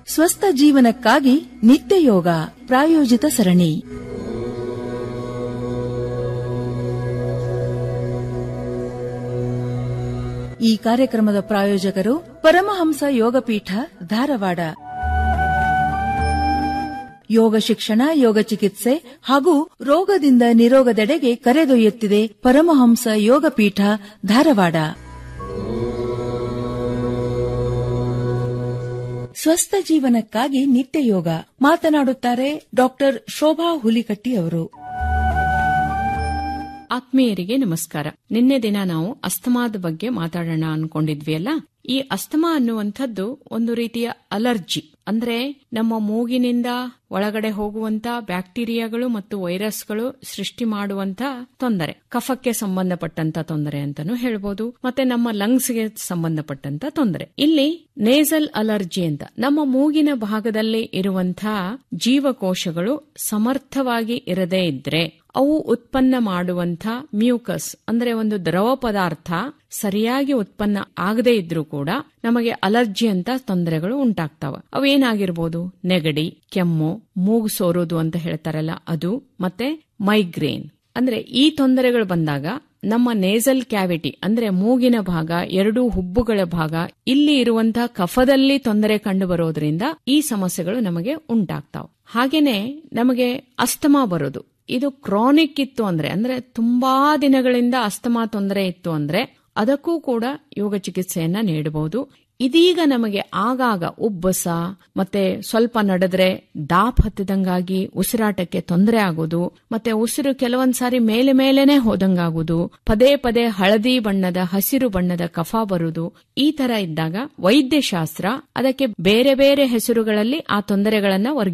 ಸ್ವಸ್ಥ ಜೀವನಕ್ಕಾಗಿ ನಿತ್ಯ ಯೋಗ ಪ್ರಾಯೋಜಿತ ಸರಣಿ ಈ ಕಾರ್ಯಕ್ರಮದ ಪ್ರಾಯೋಜಕರು ಪರಮಹಂಸ ಯೋಗಪೀಠ ಧಾರವಾಡ ಯೋಗ ಶಿಕ್ಷಣ ಯೋಗ ಚಿಕಿತ್ಸೆ ಹಾಗೂ ರೋಗದಿಂದ ನಿರೋಗದೆಡೆಗೆ ಕರೆದೊಯ್ಯುತ್ತಿದೆ ಪರಮಹಂಸ ಯೋಗಪೀಠ ಧಾರವಾಡ ಸ್ವಸ್ಥ ಜೀವನಕ್ಕಾಗಿ ನಿತ್ಯ ಯೋಗ ಮಾತನಾಡುತ್ತಾರೆ ಡಾಕ್ಟರ್ ಶೋಭಾ ಹುಲಿಕಟ್ಟಿ ಅವರು ಆತ್ಮೀಯರಿಗೆ ನಮಸ್ಕಾರ ನಿನ್ನೆ ದಿನ ನಾವು ಅಸ್ತಮಾದ ಬಗ್ಗೆ ಮಾತಾಡೋಣ ಅನ್ಕೊಂಡಿದ್ವಿ ಅಲ್ಲ ಈ ಅಸ್ತಮಾ ಅನ್ನುವಂಥದ್ದು ಒಂದು ರೀತಿಯ ಅಲರ್ಜಿ ಅಂದ್ರೆ ನಮ್ಮ ಮೂಗಿನಿಂದ ಒಳಗಡೆ ಹೋಗುವಂತ ಬ್ಯಾಕ್ಟೀರಿಯಾಗಳು ಮತ್ತು ವೈರಸ್ಗಳು ಸೃಷ್ಟಿ ಮಾಡುವಂತ ತೊಂದರೆ ಕಫಕ್ಕೆ ಸಂಬಂಧಪಟ್ಟಂತ ತೊಂದರೆ ಅಂತಾನೂ ಹೇಳ್ಬೋದು ಮತ್ತೆ ನಮ್ಮ ಲಂಗ್ಸ್ಗೆ ಸಂಬಂಧಪಟ್ಟಂತ ತೊಂದರೆ ಇಲ್ಲಿ ನೇಸಲ್ ಅಲರ್ಜಿ ಅಂತ ನಮ್ಮ ಮೂಗಿನ ಭಾಗದಲ್ಲಿ ಇರುವಂತಹ ಜೀವಕೋಶಗಳು ಸಮರ್ಥವಾಗಿ ಇರದೇ ಇದ್ರೆ ಅವು ಉತ್ಪನ್ನ ಮಾಡುವಂತ ಮ್ಯೂಕಸ್ ಅಂದ್ರೆ ಒಂದು ದ್ರವ ಪದಾರ್ಥ ಸರಿಯಾಗಿ ಉತ್ಪನ್ನ ಆಗದೇ ಇದ್ರೂ ಕೂಡ ನಮಗೆ ಅಲರ್ಜಿ ಅಂತ ತೊಂದರೆಗಳು ಉಂಟಾಗ್ತಾವ ಅವೇನಾಗಿರ್ಬೋದು ನೆಗಡಿ ಕೆಮ್ಮು ಮೂಗು ಸೋರೋದು ಅಂತ ಹೇಳ್ತಾರಲ್ಲ ಅದು ಮತ್ತೆ ಮೈಗ್ರೇನ್ ಅಂದ್ರೆ ಈ ತೊಂದರೆಗಳು ಬಂದಾಗ ನಮ್ಮ ನೇಸಲ್ ಕ್ಯಾವಿಟಿ ಅಂದ್ರೆ ಮೂಗಿನ ಭಾಗ ಎರಡು ಹುಬ್ಬುಗಳ ಭಾಗ ಇಲ್ಲಿ ಇರುವಂತಹ ಕಫದಲ್ಲಿ ತೊಂದರೆ ಕಂಡು ಬರೋದ್ರಿಂದ ಈ ಸಮಸ್ಯೆಗಳು ನಮಗೆ ಉಂಟಾಗ್ತಾವ ಹಾಗೇನೆ ನಮಗೆ ಅಸ್ತಮಾ ಬರೋದು ಇದು ಕ್ರಾನಿಕ್ ಇತ್ತು ಅಂದ್ರೆ ಅಂದ್ರೆ ತುಂಬಾ ದಿನಗಳಿಂದ ಅಸ್ತಮಾ ತೊಂದರೆ ಇತ್ತು ಅಂದ್ರೆ ಅದಕ್ಕೂ ಕೂಡ ಯೋಗ ಚಿಕಿತ್ಸೆಯನ್ನ ನೀಡಬಹುದು ಇದೀಗ ನಮಗೆ ಆಗಾಗ ಉಬ್ಬಸ ಮತ್ತೆ ಸ್ವಲ್ಪ ನಡೆದ್ರೆ ದಾಪ್ ಹತ್ತಿದಂಗಾಗಿ ಉಸಿರಾಟಕ್ಕೆ ತೊಂದರೆ ಆಗೋದು ಮತ್ತೆ ಉಸಿರು ಕೆಲವೊಂದ್ ಸಾರಿ ಮೇಲೆ ಮೇಲೆನೆ ಹೋದಂಗಾಗುದು ಪದೇ ಪದೇ ಹಳದಿ ಬಣ್ಣದ ಹಸಿರು ಬಣ್ಣದ ಕಫ ಬರುವುದು ಈ ತರ ಇದ್ದಾಗ ವೈದ್ಯಶಾಸ್ತ್ರ ಅದಕ್ಕೆ ಬೇರೆ ಬೇರೆ ಹೆಸರುಗಳಲ್ಲಿ ಆ ತೊಂದರೆಗಳನ್ನ